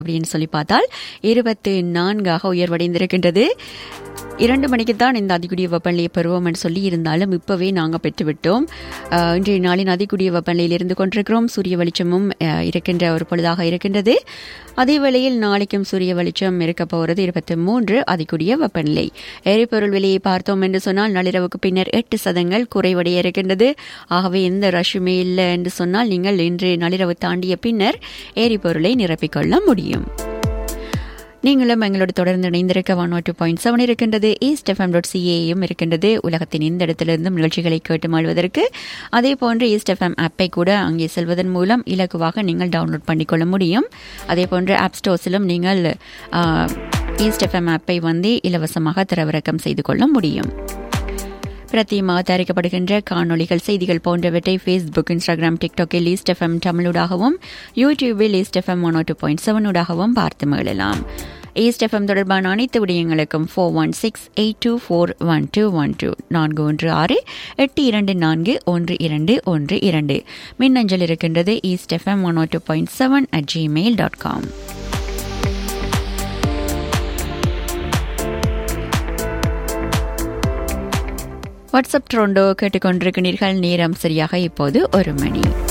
அப்படின்னு சொல்லி பார்த்தால் இருபத்து நான்காக உயர்வடைந்திருக்கின்றது இரண்டு மணிக்கு தான் இந்த அதிகுடிய வெப்பநிலையை பெறுவோம் என்று சொல்லி இருந்தாலும் இப்போவே நாங்கள் பெற்றுவிட்டோம் அஹ், இன்றைய நாளின் அதிகுடிய வெப்பநிலையில் இருந்து கொண்டிருக்கிறோம் சூரிய வெளிச்சமும் அஹ், இருக்கின்ற ஒரு பொழுதாக இருக்கின்றது அதே வேளையில் நாளைக்கும் சூரிய வெளிச்சம் இருக்க போகிறது இருபத்தி மூன்று அதிகுடிய வெப்பநிலை எரிபொருள் விலையை பார்த்தோம் என்று சொன்னால் நள்ளிரவுக்கு பின்னர் எட்டு சதங்கள் குறைவடைய இருக்கின்றது ஆகவே எந்த ரஷ்யுமே இல்லை என்று சொன்னால் நீங்கள் இன்று நள்ளிரவு தாண்டிய பின்னர் எரிபொருளை நிரப்பிக்கொள்ள முடியும் நீங்களும் எங்களோடு தொடர்ந்து இணைந்திருக்க ஒன் டூ பாயிண்ட் செவன் இருக்கின்றது ஈஸ்ட் எஃப்எம் டாட் சிஏயும் இருக்கின்றது உலகத்தின் இந்த இடத்திலிருந்தும் நிகழ்ச்சிகளை கேட்டு மாழ்வதற்கு அதே போன்று ஈஸ்ட் எஃப்எம் ஆப்பை கூட அங்கே செல்வதன் மூலம் இலகுவாக நீங்கள் டவுன்லோட் பண்ணிக்கொள்ள முடியும் அதே போன்று ஆப் ஸ்டோர்ஸிலும் நீங்கள் ஈஸ்ட் எஃப்எம் ஆப்பை வந்து இலவசமாக தரவிறக்கம் செய்து கொள்ள முடியும் பிரத்தியமாக தயாரிக்கப்படுகின்ற காணொளிகள் செய்திகள் போன்றவற்றை ஃபேஸ்புக் இன்ஸ்டாகிராம் டிக்டாக்கில் ஈஸ்ட் எஃப்எம் தமிழூடாகவும் யூடியூபில் East FM one two point செவனூடாகவும் பார்த்து மகிழலாம் ஈஸ்ட் எஃப்எம் தொடர்பான அனைத்து விடயங்களுக்கும் four one six eight two four one two one two நான்கு ஒன்று ஆறு எட்டு இரண்டு நான்கு ஒன்று இரண்டு ஒன்று இரண்டு மின்னஞ்சல் இருக்கின்றது East FM one two point seven at Gmail dot com WhatsApp Toronto கேட்டுக்கொண்டிருக்கிறீர்கள் நேரம் சரியாக இப்போது ஒரு மணி